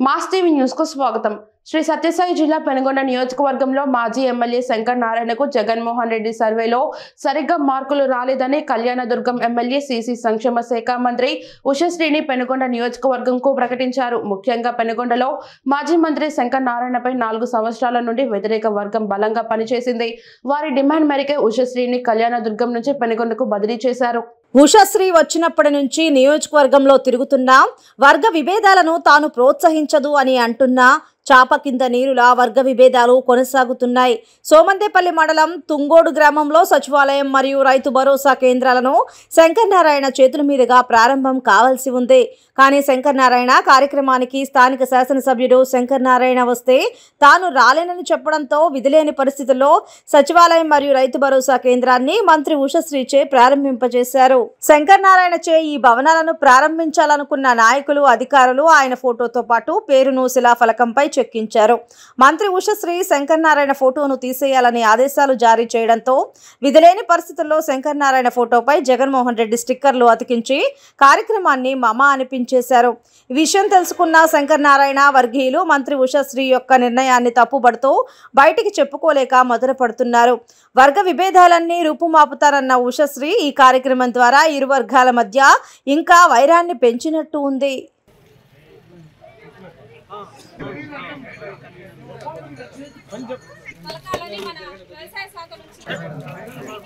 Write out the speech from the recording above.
mass TV news కు స్వాగతం శ్రీ సత్యసాయి జిల్లా పెనుగొండ నియోజకవర్గంలో మాజీ ఎమ్మెల్యే శంకర్ నారాయణకు జగన్మోహన్ రెడ్డి సర్వేలో సరిగ్గా మార్కులు రాలేదని కళ్యాణదుర్గం ఎమ్మెల్యే సిసి సంక్షేమ శాఖ మంత్రి ఉషశ్రీని పెనుగొండ నియోజకవర్గంకు ప్రకటించారు ముఖ్యంగా పెనుగొండలో మాజీ మంత్రి శంకర్ నారాయణపై నాలుగు సంవత్సరాల నుండి వ్యతిరేక వర్గం బలంగా పనిచేసింది వారి డిమాండ్ మేరకే ఉషశ్రీని కళ్యాణదుర్గం నుంచి పెనుగొండకు బదిలీ చేశారు ఉషశ్రీ వచ్చినప్పటి నుంచి నియోజకవర్గంలో తిరుగుతున్నా వర్గ విభేదాలను తాను ప్రోత్సహించదు అని అంటున్నా చాప కింద నీరులా వర్గ విభేదాలు కొనసాగుతున్నాయి సోమందేపల్లి మండలం తుంగోడు గ్రామంలో సచివాలయం మరియు రైతు భరోసా కేంద్రాలను శంకర్ నారాయణ చేతుల మీదుగా ప్రారంభం కావాల్సి ఉంది కానీ శంకర్ నారాయణ కార్యక్రమానికి స్థానిక శాసనసభ్యుడు శంకర్ నారాయణ వస్తే తాను రాలేనని చెప్పడంతో విధిలేని పరిస్థితుల్లో సచివాలయం మరియు రైతు భరోసా కేంద్రాన్ని మంత్రి ఉషశ్రీచే ప్రారంభింపజేశారు శంకర్ నారాయణ చే ఈ భవనాలను ప్రారంభించాలనుకున్న నాయకులు అధికారులు ఆయన ఫోటోతో పాటు పేరును శిలాఫలకంపై చెక్కించారు మంత్రి ఉషశ్రీ శంకర్ నారాయణ ఫోటోను తీసేయాలని ఆదేశాలు జారీ చేయడంతో విధిలేని పరిస్థితుల్లో శంకర్ నారాయణ ఫోటోపై జగన్మోహన్ రెడ్డి స్టిక్కర్లు అతికించి కార్యక్రమాన్ని మమ అనిపించేశారు ఈ విషయం తెలుసుకున్న శంకర్ నారాయణ వర్గీయులు మంత్రి ఉషశ్రీ యొక్క నిర్ణయాన్ని తప్పుబడుతూ బయటికి చెప్పుకోలేక మొదలుపడుతున్నారు వర్గ విభేదాలన్నీ రూపుమాపుతారన్న ఉషశ్రీ ఈ కార్యక్రమం ద్వారా ఇరు వర్గాల మధ్య ఇంకా వైరాన్ని పెంచినట్టు ఉంది పలకాలని మన వ్యవసాయ శాఖ నుంచి